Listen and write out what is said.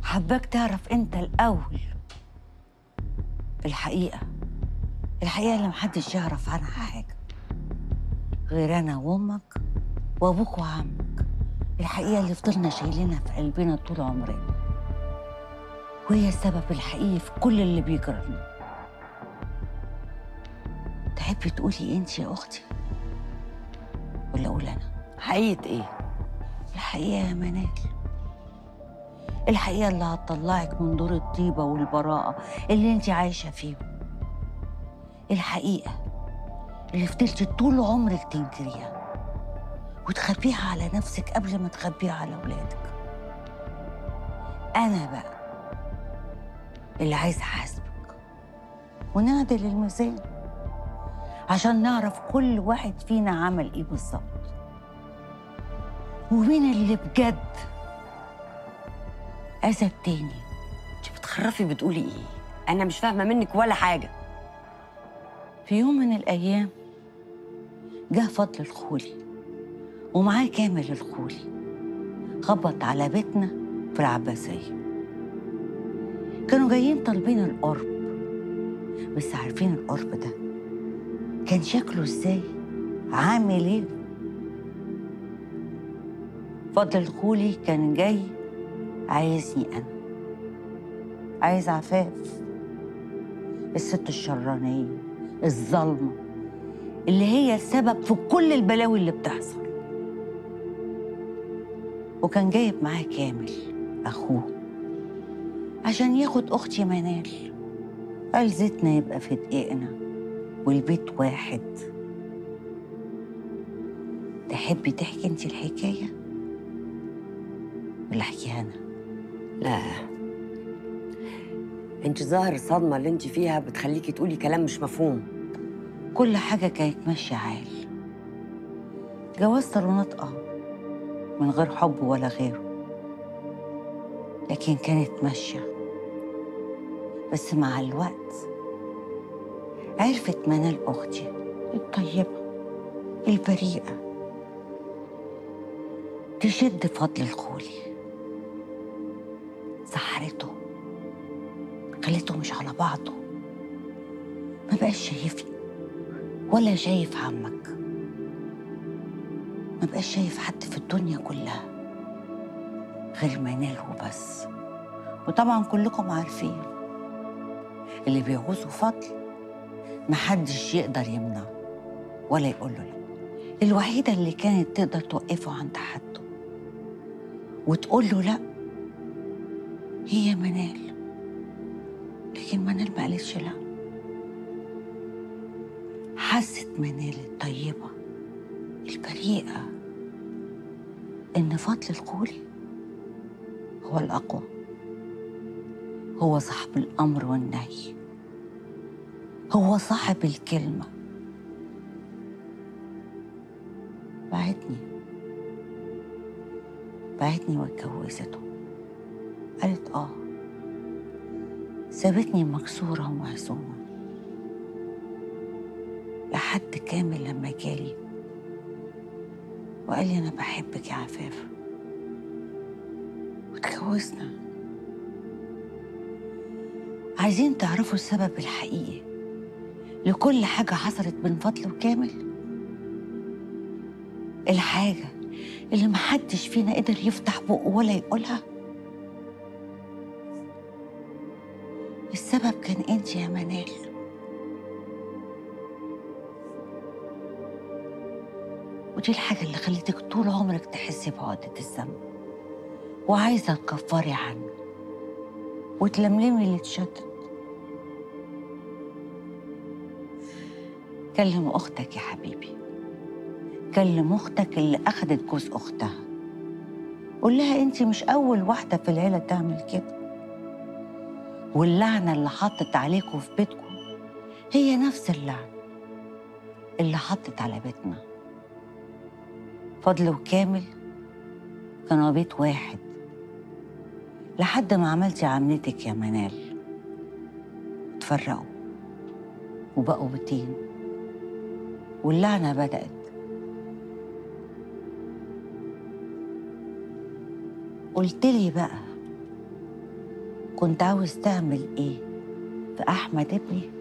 حباك تعرف انت الاول الحقيقه الحقيقه اللي محدش يعرف عنها حاجه غير انا وامك وابوك وعمك الحقيقه اللي فضلنا شايلينها في قلبنا طول عمرنا وهي السبب الحقيقي في كل اللي بيجرى لنا تحبي تقولي انت يا اختي ولا اقول انا حقيقة ايه؟ الحقيقه يا منال الحقيقه اللي هتطلعك من دور الطيبه والبراءه اللي انت عايشه فيهم الحقيقه اللي فضلتي طول عمرك تنكريها وتخبيها على نفسك قبل ما تخبيها على ولادك انا بقى اللي عايزه احاسبك ونعدل الميزان عشان نعرف كل واحد فينا عمل ايه بالظبط ومين اللي بجد اذى التاني انت بتخرفي بتقولي ايه؟ انا مش فاهمة منك ولا حاجة في يوم من الأيام جه فضل الخولي ومعاه كامل الخولي خبط على بيتنا في العباسية كانوا جايين طالبين القرب بس عارفين القرب ده كان شكله ازاي عامل ايه فضل الخولي كان جاي عايزني انا عايز عفاف الست الشرانية الظالمة اللي هي السبب في كل البلاوي اللي بتحصل وكان جايب معاه كامل أخوه عشان ياخد أختي منال قال زيتنا يبقى في دقيقنا والبيت واحد تحبي تحكي انت الحكاية ولا احكيها أنا لا انت ظاهر الصدمة اللي انت فيها بتخليكي تقولي كلام مش مفهوم كل حاجة كانت ماشية عال جواز صالونات اه من غير حب ولا غيره لكن كانت ماشية بس مع الوقت عرفت منال أختي الطيبة البريئة تشد فضل الخولي سحرته خليته مش على بعضه ما بقاش شايفني ولا شايف عمك ما بقاش شايف حد في الدنيا كلها غير منال وبس وطبعا كلكم عارفين اللي بيعوزوا فضل محدش يقدر يمنعه ولا يقول له لا الوحيدة اللي كانت تقدر توقفه عند حده وتقول له لا هي منال لكن منال ما قالتش لا حست منال الطيبة البريئة إن فضل الخولي هو الأقوى هو صاحب الأمر والنهي هو صاحب الكلمة بعتني بعتني واتجوزته قالت آه سابتني مكسورة ومهزومة لحد كامل لما جالي وقال لي أنا بحبك يا عفاف واتجوزنا عايزين تعرفوا السبب الحقيقي لكل حاجة حصلت بين فضل وكامل الحاجة اللي محدش فينا قدر يفتح بقه ولا يقولها السبب كان انت يا منال ودي الحاجة اللي خلتك طول عمرك تحسي بعقدة الذنب وعايزة تكفري عنه وتلملمي اللي اتشتت كلم أختك يا حبيبي كلم أختك اللي أخدت جوز أختها قول لها أنت مش أول واحدة في العيلة تعمل كده واللعنة اللي حطت عليكم في بيتكم هي نفس اللعنة اللي حطت على بيتنا فضل وكامل كانوا بيت واحد لحد ما عملتي عملتك يا منال اتفرقوا وبقوا بيتين واللعنة بدأت قلت لي بقى كنت عاوز تعمل ايه في احمد ابني